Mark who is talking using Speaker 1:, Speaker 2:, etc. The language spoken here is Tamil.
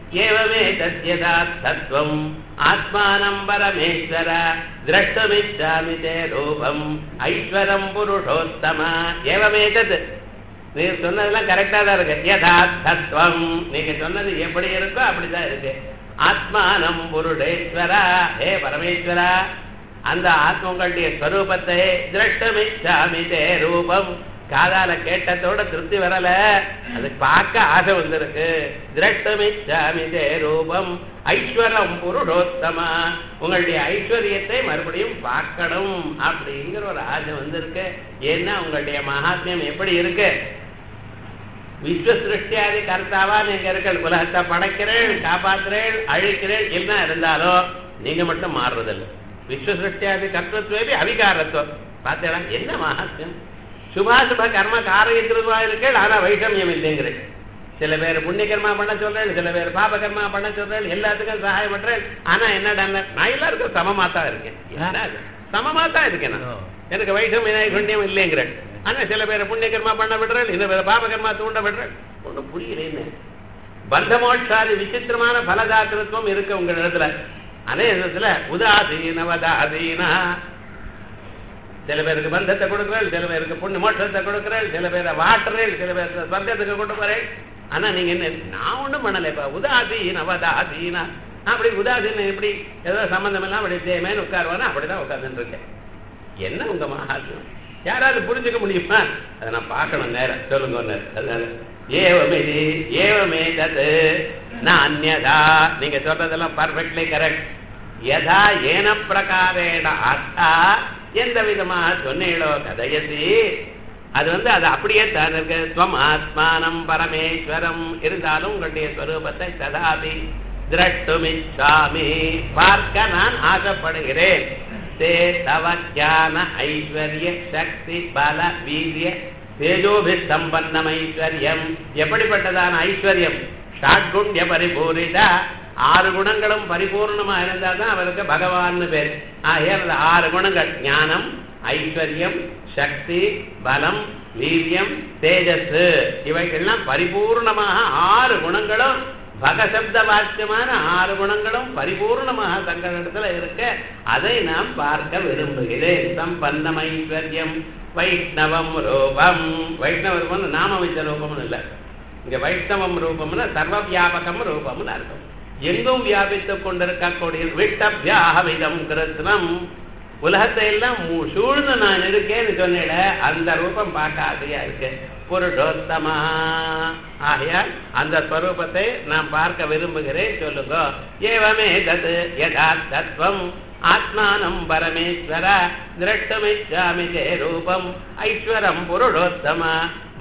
Speaker 1: ஏவமே தத்யதா தத்துவம் ஆத்மானம் பரமேஸ்வர திரஷ்டமிச்சாமி தே ரூபம் ஐஸ்வரம் புருஷோத்தம ஏவமே தத் நீ சொன்னதெல்லாம் கரெக்டா தான் இருக்கு யதா தத்துவம் நீங்க சொன்னது எப்படி இருக்கோ அப்படிதான் இருக்கு ஆத்மானம் புருடேஸ்வரா ஹே பரமேஸ்வரா அந்த ஆத்மங்களுடைய ஸ்வரூபத்தை திரஷ்டமிச்சாமி தே ரூபம் காதால கேட்டதோட திருப்தி வரல அது பார்க்க ஆசை வந்திருக்கு திரஷ்டமிச்சாமி தே ரூபம் ஐஸ்வரம் புருஷோத்தமா உங்களுடைய ஐஸ்வர்யத்தை மறுபடியும் பார்க்கணும் அப்படிங்கிற ஒரு ஆசை வந்திருக்கு ஏன்னா உங்களுடைய மகாத்மியம் எப்படி இருக்கு விஸ்வ சிருஷ்டியாதி கர்த்தாவா நீங்க இருக்கிற உலகத்தை படைக்கிறேன் காப்பாத்துறேன் அழிக்கிறேன் என்ன இருந்தாலும் நீங்க மட்டும் மாறுறதில்லை விஸ்வ சிருஷ்டியாதி கர்த்தத்வேபி அவிகாரத்துவம் பார்த்தேடா என்ன மகாத்மியம் சுபாசுப கர்ம காரயத்திருவா இருக்கேள் ஆனா வைஷமியம் இல்லைங்கிறேன் சில பேர் புண்ணியகர்மா பண்ண சொல்றேன் சில பேர் பாபகர்மா பண்ண சொல்றேன் எல்லாத்துக்கும் சகாயம் பண்றேன் ஆனா என்னடா நான் எல்லாருக்கும் சமமா தான் இருக்கேன் என்ன அது? சமமா தான் இருக்கேன் நான். எனக்கு வைஷம் விநாயகுண்யம் இல்லைங்கிறேன் ஆனா சில பேர் புண்ணியகர்மா பண்ண விடுறேன் இந்த பேர் பாபகர்மா தூண்ட விடுறேன் ஒன்றும் புரியலேன்னு பந்தமோட்சாதி விசித்திரமான பலதாத்திருத்துவம் இருக்கு உங்க இடத்துல அதே விதத்துல உதாசீனவதாசீனா சில பேருக்கு பந்தத்தை கொடுக்குறேன் சில பேருக்கு புண்ணு மோட்சத்தை கொடுக்குறேன் சில பேரை வாட்டுறேன் சில பேர் சொர்க்கத்துக்கு கொண்டு போறேன் ஆனா நீங்க என்ன நான் ஒண்ணும் பண்ணலைப்பா உதாசீன அவதாசீனா அப்படி உதாசீனம் எப்படி ஏதோ சம்பந்தம் எல்லாம் அப்படி தேமேன்னு உட்காருவானா அப்படிதான் உட்கார்ந்துட்டு இருக்கேன் என்ன உங்க மகாத்மியம் யாராவது புரிஞ்சுக்க முடியுமா அதை நான் பார்க்கணும் நேரம் சொல்லுங்க ஒரு நேரம். அதனால ஏவமே ஏவமே தது நான் அந்நதா நீங்க சொல்றதெல்லாம் பர்ஃபெக்ட்லி கரெக்ட் யதா ஏன பிரகாரேண ஆத்தா எந்த விதமா சொன்னீங்களோ கதையசி அது வந்து அது அப்படியே தான் இருக்கு துவம் ஆத்மானம் பரமேஸ்வரம் இருந்தாலும் உங்களுடைய ஸ்வரூபத்தை சதாபி திரட்டுமிச்சாமி பார்க்க நான் ஆசைப்படுகிறேன் தே தவ ஞான ஐஸ்வர்ய சக்தி பல வீரிய தேஜோபி சம்பன்னம் ஐஸ்வர்யம் எப்படிப்பட்டதான ஐஸ்வர்யம் ஷாட்குண்ய பரிபூரித ஆறு குணங்களும் பரிபூர்ணமா இருந்தால் தான் அவருக்கு பகவான் பேர் ஆகையால் அந்த ஆறு குணங்கள் ஞானம் ஐஸ்வர்யம் சக்தி பலம் வீரியம் தேஜஸ் இவைகள்லாம் பரிபூர்ணமாக ஆறு குணங்களும் பகசப்த வாக்கியமான ஆறு குணங்களும் பரிபூர்ணமாக தங்களிடத்துல இருக்க அதை நாம் பார்க்க விரும்புகிறேன் சம்பன்னம் ஐஸ்வர்யம் வைஷ்ணவம் ரூபம் வைஷ்ணவ ரூபம் நாம வைத்த ரூபம்னு இல்லை இங்க வைஷ்ணவம் ரூபம்னா சர்வ வியாபகம் ரூபம்னு அர்த்தம் எங்கும் வியாபித்துக் கொண்டிருக்கக்கூடிய விட்டபியாகவிதம் கிருத்னம் உலகத்தை எல்லாம் மூ- சூழ்ந்து நான் இருக்கேன்னு சொன்னேன் அந்த ரூபம் பார்க்க ஆசையா இருக்கு புருஷோத்தமா ஆகையால் அந்த ஸ்வரூபத்தை நான் பார்க்க விரும்புகிறேன் சொல்லுங்க ஏவமே தத் யதா தத்துவம் ஆத்மானம் பரமேஸ்வர திரஷ்டமிச்சாமி தே ரூபம் ஐஸ்வரம் புருஷோத்தம